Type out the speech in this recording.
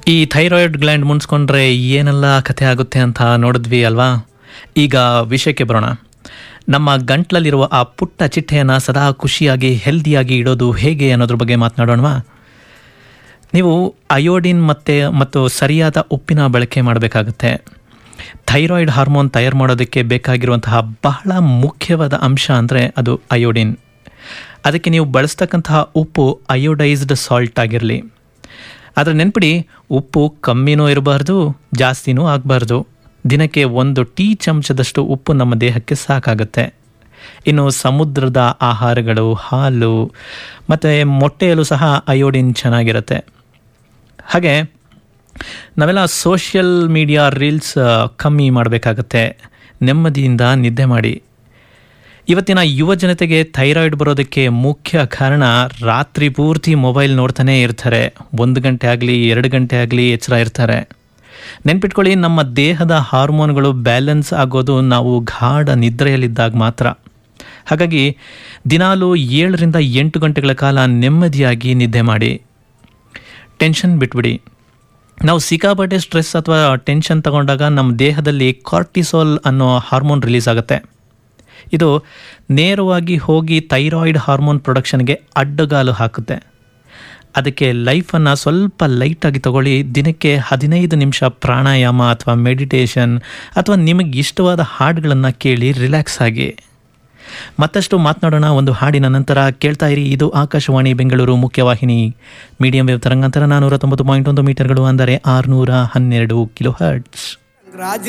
ಈ thyroid gland ಮುನ್ಸ್ಕೊಂಡ್ರೆ ಏನೆಲ್ಲ ಕಥೆ ಆಗುತ್ತೆ ಅಂತ ನೋಡಿದ್ವಿ ಅಲ್ವಾ ಈಗ ವಿಷಯಕ್ಕೆ ಬರೋಣ ನಮ್ಮ ಗಂಟ್ಲಲ್ಲಿರುವ ಆ ಪುಟ್ಟ ಚಿಟ್ಟೆಯನ್ನು ಸದಾ ಖುಷಿಯಾಗಿ ಹೆಲ್ದಿಯಾಗಿ ಇಡೋದು ಹೇಗೆ ಅನ್ನೋದ್ರ ಬಗ್ಗೆ ಮಾತನಾಡೋಣವಾ ನೀವು ಅಯೋಡಿನ್ ಮತ್ತೆ ಮತ್ತು ಸರಿಯಾದ ಉಪ್ಪಿನ ಬಳಕೆ ಮಾಡಬೇಕಾಗುತ್ತೆ ಥೈರಾಯ್ಡ್ ಹಾರ್ಮೋನ್ ತಯಾರು ಮಾಡೋದಕ್ಕೆ ಬೇಕಾಗಿರುವಂತಹ ಬಹಳ ಮುಖ್ಯವಾದ ಅಂಶ ಅಂದರೆ ಅದು ಅಯೋಡಿನ್ ಅದಕ್ಕೆ ನೀವು ಬಳಸ್ತಕ್ಕಂತಹ ಉಪ್ಪು ಅಯೋಡೈಸ್ಡ್ ಸಾಲ್ಟ್ ಆಗಿರಲಿ ಆದರೆ ನೆನ್ಪಿಡಿ ಉಪ್ಪು ಕಮ್ಮಿನೂ ಇರಬಾರ್ದು ಜಾಸ್ತಿನೂ ಆಗಬಾರ್ದು ದಿನಕ್ಕೆ ಒಂದು ಟೀ ಚಮಚದಷ್ಟು ಉಪ್ಪು ನಮ್ಮ ದೇಹಕ್ಕೆ ಸಾಕಾಗುತ್ತೆ ಇನ್ನು ಸಮುದ್ರದ ಆಹಾರಗಳು ಹಾಲು ಮತ್ತು ಮೊಟ್ಟೆಯಲ್ಲೂ ಸಹ ಅಯೋಡಿನ್ ಚೆನ್ನಾಗಿರುತ್ತೆ ಹಾಗೆ ನಾವೆಲ್ಲ ಸೋಷಿಯಲ್ ಮೀಡಿಯಾ ರೀಲ್ಸ್ ಕಮ್ಮಿ ಮಾಡಬೇಕಾಗತ್ತೆ ನೆಮ್ಮದಿಯಿಂದ ನಿದ್ದೆ ಮಾಡಿ ಇವತ್ತಿನ ಯುವ ಜನತೆಗೆ ಥೈರಾಯ್ಡ್ ಬರೋದಕ್ಕೆ ಮುಖ್ಯ ಕಾರಣ ರಾತ್ರಿ ಪೂರ್ತಿ ಮೊಬೈಲ್ ನೋಡ್ತಾನೆ ಇರ್ತಾರೆ ಒಂದು ಗಂಟೆ ಆಗಲಿ ಎರಡು ಗಂಟೆ ಆಗಲಿ ಎಚ್ಚರ ಇರ್ತಾರೆ ನೆನ್ಪಿಟ್ಕೊಳ್ಳಿ ನಮ್ಮ ದೇಹದ ಹಾರ್ಮೋನ್ಗಳು ಬ್ಯಾಲೆನ್ಸ್ ಆಗೋದು ನಾವು ಗಾಢ ನಿದ್ರೆಯಲ್ಲಿದ್ದಾಗ ಮಾತ್ರ ಹಾಗಾಗಿ ದಿನಾಲು ಏಳರಿಂದ ಎಂಟು ಗಂಟೆಗಳ ಕಾಲ ನೆಮ್ಮದಿಯಾಗಿ ನಿದ್ದೆ ಮಾಡಿ ಟೆನ್ಷನ್ ಬಿಟ್ಬಿಡಿ ನಾವು ಸಿಕ್ಕಾಪಟ್ಟೆ ಸ್ಟ್ರೆಸ್ ಅಥವಾ ಟೆನ್ಷನ್ ತಗೊಂಡಾಗ ನಮ್ಮ ದೇಹದಲ್ಲಿ ಕಾರ್ಟಿಸೋಲ್ ಅನ್ನೋ ಹಾರ್ಮೋನ್ ರಿಲೀಸ್ ಆಗುತ್ತೆ ಇದು ನೇರವಾಗಿ ಹೋಗಿ ಥೈರಾಯ್ಡ್ ಹಾರ್ಮೋನ್ ಪ್ರೊಡಕ್ಷನ್ಗೆ ಅಡ್ಡಗಾಲು ಹಾಕುತ್ತೆ ಅದಕ್ಕೆ ಲೈಫನ್ನು ಸ್ವಲ್ಪ ಲೈಟಾಗಿ ತಗೊಳ್ಳಿ ದಿನಕ್ಕೆ ಹದಿನೈದು ನಿಮಿಷ ಪ್ರಾಣಾಯಾಮ ಅಥವಾ ಮೆಡಿಟೇಷನ್ ಅಥವಾ ನಿಮಗೆ ಇಷ್ಟವಾದ ಹಾಡುಗಳನ್ನು ಕೇಳಿ ರಿಲ್ಯಾಕ್ಸ್ ಆಗಿ ಮತ್ತಷ್ಟು ಮಾತನಾಡೋಣ ಒಂದು ಹಾಡಿನ ನಂತರ ಕೇಳ್ತಾ ಇರಿ ಇದು ಆಕಾಶವಾಣಿ ಬೆಂಗಳೂರು ಮುಖ್ಯವಾಹಿನಿ ಮೀಡಿಯಂ ವೇವ್ ತರಂಗಾಂತರ ನಾನ್ನೂರ ತೊಂಬತ್ತು ಪಾಯಿಂಟ್ ಒಂದು ಮೀಟರ್ಗಳು ಅಂದರೆ ಆರುನೂರ ಹನ್ನೆರಡು ಕಿಲೋ ಹರ್ಟ್ಸ್ ರಾಜ